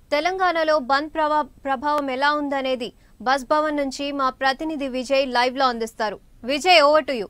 తెలంగాణలో బంద్ ప్రభా ప్రభావం ఎలా ఉందనేది బస్ భవన్ నుంచి మా ప్రతినిధి విజయ్ లైవ్ లో అందిస్తారు Vijay over to you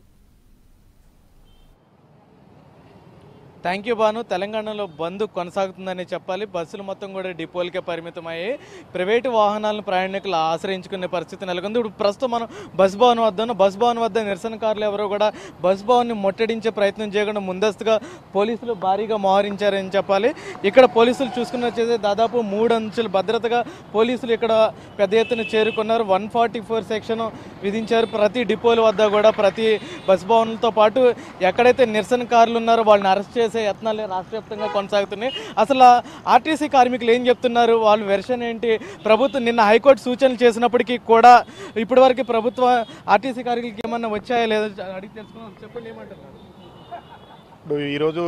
thank you Bhanu తెలంగాణలో బంద్ కొనసాగుతుందని చెప్పాలి బస్సులు మొత్తం కూడా డిపోలకే పరిమితమయ్యాయి ప్రైవేటు వాహనాలను ప్రయాణికులు ఆశ్రయించుకునే పరిస్థితి నెలకొంది ఇప్పుడు ప్రస్తుతం మనం బస్ భవన్ వద్ద ఉన్నాం. బస్ భవన్ వద్ద నిరసనకారులు ఎవరో కూడా బస్ భవన్ని ముట్టడించే ప్రయత్నం చేయకుండా ముందస్తుగా పోలీసులు భారీగా మోహరించారని చెప్పాలి ఇక్కడ పోలీసులు చూసుకున్నట్లయితే దాదాపు మూడు అంచులు భద్రతగా పోలీసులు ఇక్కడ పెద్ద ఎత్తున చేరుకున్నారు వన్ ఫార్టీ ఫోర్ సెక్షన్ విధించారు ప్రతి డిపోల వద్ద కూడా ప్రతి బస్ భవన్లతో పాటు ఎక్కడైతే నిరసనకారులు ఉన్నారో వాళ్ళని అరెస్ట్ చేసే యత్నాలు రాష్ట్ర వ్యాప్తంగా కొనసాగుతున్నాయి అసలు ఆర్టీసీ కార్మికులు ఏం చెప్తున్నారు వాళ్ళ వెర్షన్ ఏంటి ప్రభుత్వం నిన్న హైకోర్టు సూచనలు చేసినప్పటికీ కూడా ఇప్పటివరకు ప్రభుత్వ ఆర్టీసీ కార్మికులకి ఏమన్నా వచ్చాయా లేదా అడిగి తెలుసుకున్నాం చెప్పండి ఏమంటున్నారు ఇప్పుడు ఈరోజు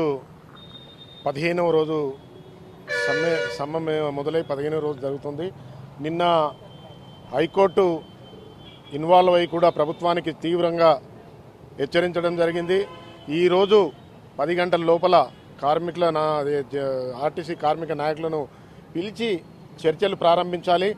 పదిహేనవ రోజు సమ్మె సమ్మె మొదలై పదిహేనవ రోజు జరుగుతుంది నిన్న హైకోర్టు ఇన్వాల్వ్ అయి కూడా ప్రభుత్వానికి తీవ్రంగా హెచ్చరించడం జరిగింది ఈరోజు పది గంటల లోపల కార్మికుల నా అదే జ- ఆర్టీసీ కార్మిక నాయకులను పిలిచి చర్చలు ప్రారంభించాలి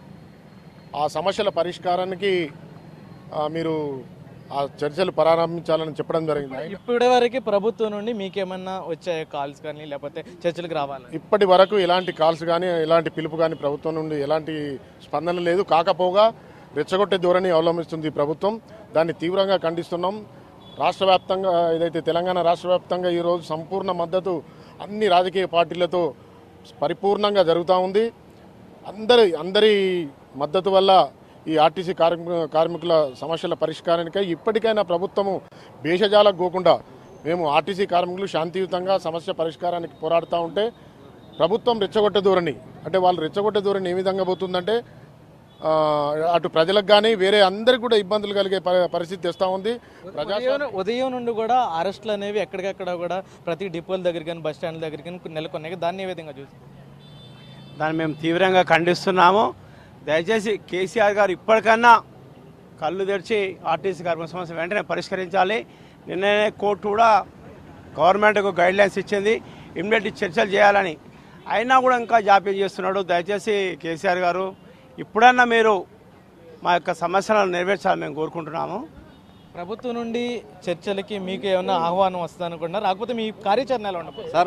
ఆ సమస్యల పరిష్కారానికి ఆ, మీరు ఆ చర్చలు ప్రారంభించాలని చెప్పడం జరిగింది ఇప్పటి వరకు ప్రభుత్వం నుండి మీకేమన్నా వచ్చాయా కాల్స్ కానీ లేకపోతే చర్చలకు రావాలి ఇప్పటి వరకు ఎలాంటి కాల్స్ కానీ ఎలాంటి పిలుపు కానీ ప్రభుత్వం నుండి ఎలాంటి స్పందన లేదు కాకపోగా రెచ్చగొట్టే ధోరణి అవలంబిస్తుంది ఈ ప్రభుత్వం దాన్ని తీవ్రంగా ఖండిస్తున్నాం రాష్ట్ర వ్యాప్తంగా ఏదైతే తెలంగాణ రాష్ట్ర వ్యాప్తంగా ఈరోజు సంపూర్ణ మద్దతు అన్ని రాజకీయ పార్టీలతో పరిపూర్ణంగా జరుగుతూ ఉంది అందరి అందరి మద్దతు వల్ల ఈ ఆర్టీసీ కార్మిక కార్మికుల సమస్యల పరిష్కారానికై ఇప్పటికైనా ప్రభుత్వము భేషజాలకు పోకుండా మేము ఆర్టీసీ కార్మికులు శాంతియుతంగా సమస్య పరిష్కారానికి పోరాడుతూ ఉంటే ప్రభుత్వం రెచ్చగొట్టే ధోరణి అంటే వాళ్ళు రెచ్చగొట్టే ధోరణి ఏ విధంగా పోతుందంటే ఆ, అటు ప్రజలకు కానీ వేరే అందరికి కూడా ఇబ్బందులు కలిగే ప- పరిస్థితి తెస్తూ ఉంది ప్రజా ఉదయం ఉదయం నుండి కూడా అరెస్టులు అనేవి ఎక్కడికక్కడ కూడా ప్రతి డిపోల దగ్గర కానీ బస్ స్టాండ్ల దగ్గర కానీ నెలకొన్నాయి దాన్ని ఏ విధంగా చూస్తారు దాన్ని మేము తీవ్రంగా ఖండిస్తున్నాము దయచేసి కేసీఆర్ గారు ఇప్పటికన్నా కళ్ళు తెరిచి ఆర్టీసీ కార్మిక సమస్య వెంటనే పరిష్కరించాలి నిన్ననే కోర్టు కూడా గవర్నమెంట్కు గైడ్ లైన్స్ ఇచ్చింది ఇమ్మీడియట్ చర్చలు చేయాలని అయినా కూడా ఇంకా జాప్యం చేస్తున్నాడు దయచేసి కేసీఆర్ గారు ఇప్పుడన్నా మీరు మా యొక్క సమస్యలను నెరవేర్చాలని మేము కోరుకుంటున్నాము ప్రభుత్వం నుండి చర్చలకి మీకు ఏమైనా ఆహ్వానం వస్తుంది అనుకుంటున్నారు రాకపోతే మీ కార్యాచరణ ఎలా ఉండదు సార్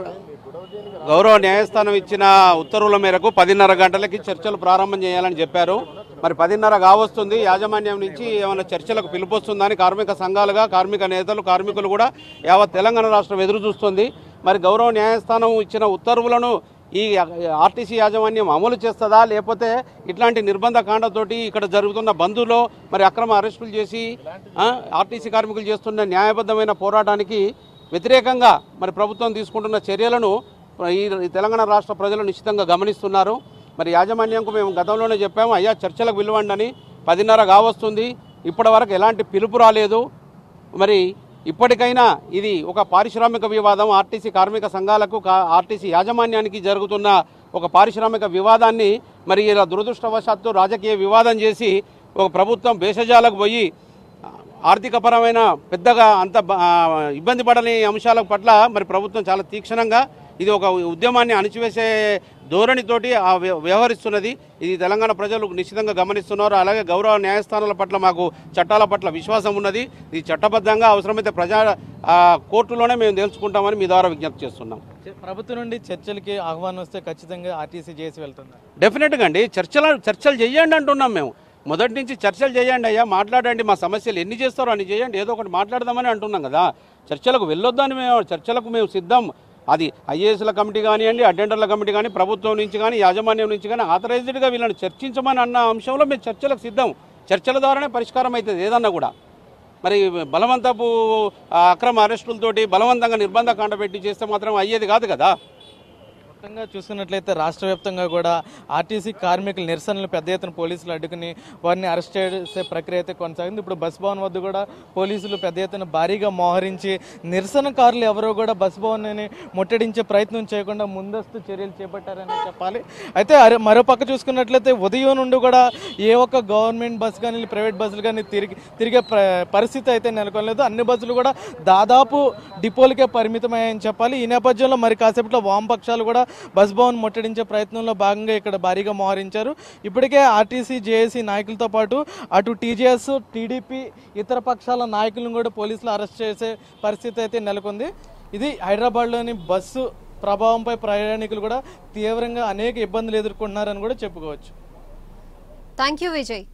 గౌరవ న్యాయస్థానం ఇచ్చిన ఉత్తర్వుల మేరకు పదిన్నర గంటలకి చర్చలు ప్రారంభం చేయాలని చెప్పారు మరి పదిన్నర కావస్తుంది యాజమాన్యం నుంచి ఏమైనా చర్చలకు పిలుపు వస్తుందని కార్మిక సంఘాలుగా కార్మిక నేతలు కార్మికులు కూడా యావత్ తెలంగాణ రాష్ట్రం ఎదురు చూస్తుంది మరి గౌరవ న్యాయస్థానం ఇచ్చిన ఉత్తర్వులను ఈ ఆర్టీసీ యాజమాన్యం అమలు చేస్తుందా లేకపోతే ఇట్లాంటి నిర్బంధ కాండతోటి ఇక్కడ జరుగుతున్న బంధులో మరి అక్రమ అరెస్టులు చేసి ఆ, ఆర్టీసీ కార్మికులు చేస్తున్న న్యాయబద్ధమైన పోరాటానికి వ్యతిరేకంగా మరి ప్రభుత్వం తీసుకుంటున్న చర్యలను ఈ ఈ తెలంగాణ రాష్ట్ర ప్రజలు నిశ్చితంగా గమనిస్తున్నారు మరి యాజమాన్యంకు మేము గతంలోనే చెప్పాము అయ్యా చర్చలకు పిలవండి అని పదిన్నర కావస్తుంది ఇప్పటి వరకు ఎలాంటి పిలుపు రాలేదు మరి ఇప్పటికైనా ఇది ఒక పారిశ్రామిక వివాదం ఆర్టీసీ కార్మిక సంఘాలకు కా- ఆర్టీసీ యాజమాన్యానికి జరుగుతున్న ఒక పారిశ్రామిక వివాదాన్ని మరి ఇలా దురదృష్టవశాత్తు రాజకీయ వివాదం చేసి ఒక ప్రభుత్వం భేషజాలకు పోయి ఆర్థికపరమైన పెద్దగా అంత బ- ఆ, ఇబ్బంది పడని అంశాల పట్ల మరి ప్రభుత్వం చాలా తీక్షణంగా ఇది ఒక ఉద్యమాన్ని అణిచివేసే ధోరణితోటి ఆ వ్య- వ్యవహరిస్తున్నది ఇది తెలంగాణ ప్రజలు నిశ్చితంగా గమనిస్తున్నారు అలాగే గౌరవ న్యాయస్థానాల పట్ల మాకు చట్టాల పట్ల విశ్వాసం ఉన్నది ఇది చట్టబద్ధంగా అవసరమైతే ప్రజా ఆ, కోర్టులోనే మేము తెలుసుకుంటామని మీ ద్వారా విజ్ఞప్తి చేస్తున్నాం ప్రభుత్వం నుండి చర్చలకి ఆహ్వానం వస్తే ఖచ్చితంగా ఆర్టీసీ చేసి వెళ్తున్నారు డెఫినెట్గా అండి చర్చలు చర్చలు చేయండి అంటున్నాం మేము మొదటి నుంచి చర్చలు చేయండి అయ్యా మాట్లాడండి మా సమస్యలు ఎన్ని చేస్తారో అన్ని చేయండి ఏదో ఒకటి మాట్లాడదామని అంటున్నాం కదా చర్చలకు వెళ్ళొద్దని మేము చర్చలకు మేము సిద్ధం అది ఐఏఎస్ల కమిటీ కానివ్వండి అటెండర్ల కమిటీ కానీ ప్రభుత్వం నుంచి కానీ యాజమాన్యం నుంచి కానీ ఆథరైజ్డ్గా వీళ్ళని చర్చించమని అన్న అంశంలో మేము చర్చలకు సిద్ధం చర్చల ద్వారానే పరిష్కారం అవుతుంది ఏదన్నా కూడా మరి బలవంతపు ఆ, అక్రమ అరెస్టులతోటి బలవంతంగా నిర్బంధ కాండ పెట్టి చేస్తే మాత్రం అయ్యేది కాదు కదా మొత్తంగా చూసుకున్నట్లయితే రాష్ట్ర వ్యాప్తంగా కూడా ఆర్టీసీ కార్మికుల నిరసనలు పెద్ద ఎత్తున పోలీసులు అడ్డుకుని వారిని అరెస్ట్ చేసే ప్రక్రియ అయితే కొనసాగింది ఇప్పుడు బస్ భవన్ వద్ద కూడా పోలీసులు పెద్ద ఎత్తున భారీగా మోహరించి నిరసనకారులు ఎవరో కూడా బస్ భవన్ని ముట్టడించే ప్రయత్నం చేయకుండా ముందస్తు చర్యలు చేపట్టారని చెప్పాలి అయితే అరే మరో పక్క చూసుకున్నట్లయితే ఉదయం నుండి కూడా ఏ ఒక్క గవర్నమెంట్ బస్ కానీ ప్రైవేట్ బస్సులు కానీ తిరిగి తిరిగే ప్ర- పరిస్థితి అయితే నెలకొనలేదు అన్ని బస్సులు కూడా దాదాపు డిపోలకే పరిమితమయ్యాయని చెప్పాలి ఈ నేపథ్యంలో మరి కాసేపట్లో వామపక్షాలు కూడా బస్ భవన్ ముట్టడించే ప్రయత్నంలో భాగంగా ఇక్కడ భారీగా మోహరించారు ఇప్పటికే ఆర్టీసీ జేఏసీ నాయకులతో పాటు అటు టీజేఎస్ టీడీపీ ఇతర పక్షాల నాయకులను కూడా పోలీసులు అరెస్ట్ చేసే పరిస్థితి అయితే నెలకొంది ఇది హైదరాబాద్లోని బస్సు ప్రభావంపై ప్రయాణికులు కూడా తీవ్రంగా అనేక ఇబ్బందులు ఎదుర్కొంటున్నారని కూడా చెప్పుకోవచ్చు థ్యాంక్ యూ విజయ్